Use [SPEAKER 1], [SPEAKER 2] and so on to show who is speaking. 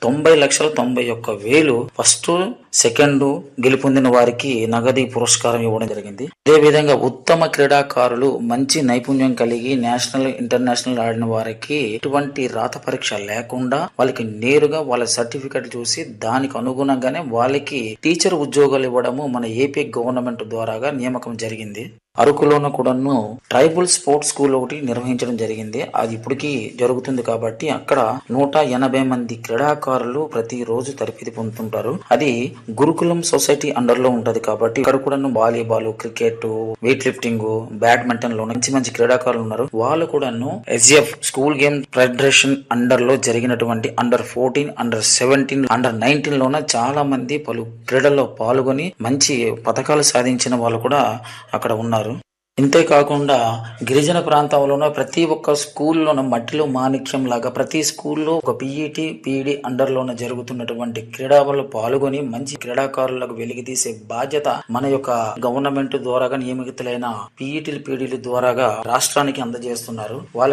[SPEAKER 1] తొంభై లక్షల తొంభై ఒక్క వేలు ఫస్ట్ సెకండ్ గెలుపొందిన వారికి నగదు పురస్కారం ఇవ్వడం జరిగింది అదే విధంగా ఉత్తమ క్రీడాకారులు మంచి నైపుణ్యం కలిగి నేషనల్ ఇంటర్నేషనల్ ఆడిన వారికి ఎటువంటి రాత పరీక్ష లేకుండా వాళ్ళకి నేరుగా వాళ్ళ సర్టిఫికెట్ చూసి దానికి అనుగుణంగానే వాళ్ళకి టీచర్ ఉద్యోగాలు ఇవ్వడము మన ఏపీ గవర్నమెంట్ ద్వారాగా నియామకం జరిగింది అరకులోన కూడాను ట్రైబల్ స్పోర్ట్స్ స్కూల్ ఒకటి నిర్వహించడం జరిగింది అది ఇప్పటికీ జరుగుతుంది కాబట్టి అక్కడ నూట ఎనభై మంది క్రీడాకారులు ప్రతి రోజు తరబితి పొందుతుంటారు అది గురుకులం సొసైటీ అండర్ లో ఉంటది కాబట్టి ఇక్కడ కూడాను volleyball cricket weight lifting badminton లో మంచి మంచి క్రీడాకారులు ఉన్నారు వాళ్ళు కూడాను SF school game federation under లో జరిగినటువంటి under fourteen under seventeen under nineteen లోన చాలా మంది పలు క్రీడల్లో పాల్గొని మంచి పథకాలు సాధించిన వాళ్ళు కూడా అక్కడ ఉన్నారు ఇంతేకాకుండా గిరిజన ప్రాంతంలోనూ ప్రతి ఒక్క స్కూల్లోనూ మట్టిలో మాణిక్యం లాగా ప్రతి స్కూల్లో ఒక పిఈటి పిఈడి అండర్ లోన జరుగుతున్నటువంటి క్రీడలలో పాల్గొని మంచి క్రీడాకారులకు వెలికితీసే బాధ్యత మన యొక్క గవర్నమెంట్ ద్వారాగా నియమితులైన పిఈటీలు పీడీల ద్వారాగా రాష్ట్రానికి అందజేస్తున్నారు వాళ్ళ